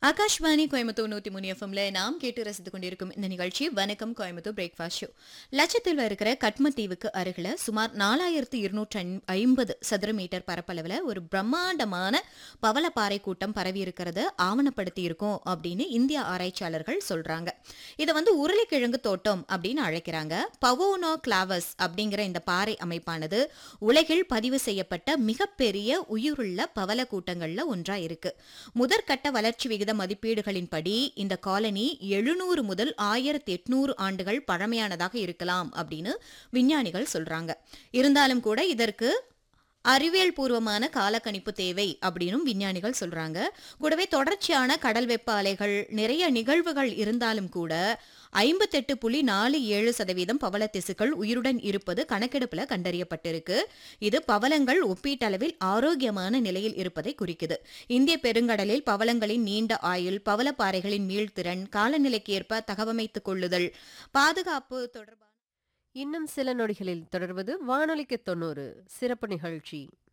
ஆகாஷ்வாணி கோயம்புத்தூர் நூத்தி மூணு எஃப்எம்ல நாம் கேட்டு ரசித்துக் கொண்டிருக்கும் இந்த நிகழ்ச்சி வணக்கம் கோயம்புத்தூர் பிரேக்ஃபாஸ்ட் ஷோ லட்சத்தீவில் இருக்கிற கட்மத்தீவுக்கு அருகில சுமார் நாலாயிரத்து இருநூற்றி ஐம்பது சதுர மீட்டர் பரப்பளவில் ஒரு பிரம்மாண்டமான பவளப்பாறை கூட்டம் பரவி இருக்கிறத ஆவணப்படுத்தி இருக்கும் அப்படின்னு இந்திய ஆராய்ச்சியாளர்கள் சொல்றாங்க இதை வந்து உருளைக்கிழங்கு தோட்டம் அப்படின்னு அழைக்கிறாங்க பவோனோ கிளாவஸ் அப்படிங்கிற இந்த பாறை அமைப்பானது உலகில் பதிவு செய்யப்பட்ட மிகப்பெரிய உயிருள்ள பவள கூட்டங்கள்ல ஒன்றா இருக்கு முதற்கட்ட வளர்ச்சி விகித மதிப்பீடுகளின்படி இந்த காலனி எழுநூறு முதல் ஆயிரத்தி எட்நூறு ஆண்டுகள் பழமையானதாக இருக்கலாம் அப்படின்னு விஞ்ஞானிகள் சொல்றாங்க இருந்தாலும் கூட இதற்கு அறிவியல் பூர்வமான காலக்கணிப்பு தேவை அப்படின்னும் விஞ்ஞானிகள் சொல்றாங்க கூடவே தொடர்ச்சியான கடல் வெப்ப அலைகள் நிறைய நிகழ்வுகள் இருந்தாலும் கூட ஐம்பத்தெட்டு புள்ளி நாலு ஏழு சதவீதம் பவள திசுக்கள் உயிருடன் இருப்பது கணக்கெடுப்புல கண்டறியப்பட்டிருக்கு இது பவளங்கள் ஒப்பீட்டளவில் ஆரோக்கியமான நிலையில் இருப்பதை குறிக்குது இந்திய பெருங்கடலில் பவளங்களின் நீண்ட ஆயுள் பவளப்பாறைகளின் மீள்திறன் காலநிலைக்கு ஏற்ப தகவமைத்துக் கொள்ளுதல் பாதுகாப்பு தொடர்பான இன்னும் சில நொடிகளில் தொடர்வது வானொலிக்கு தொண்ணூறு சிறப்பு நிகழ்ச்சி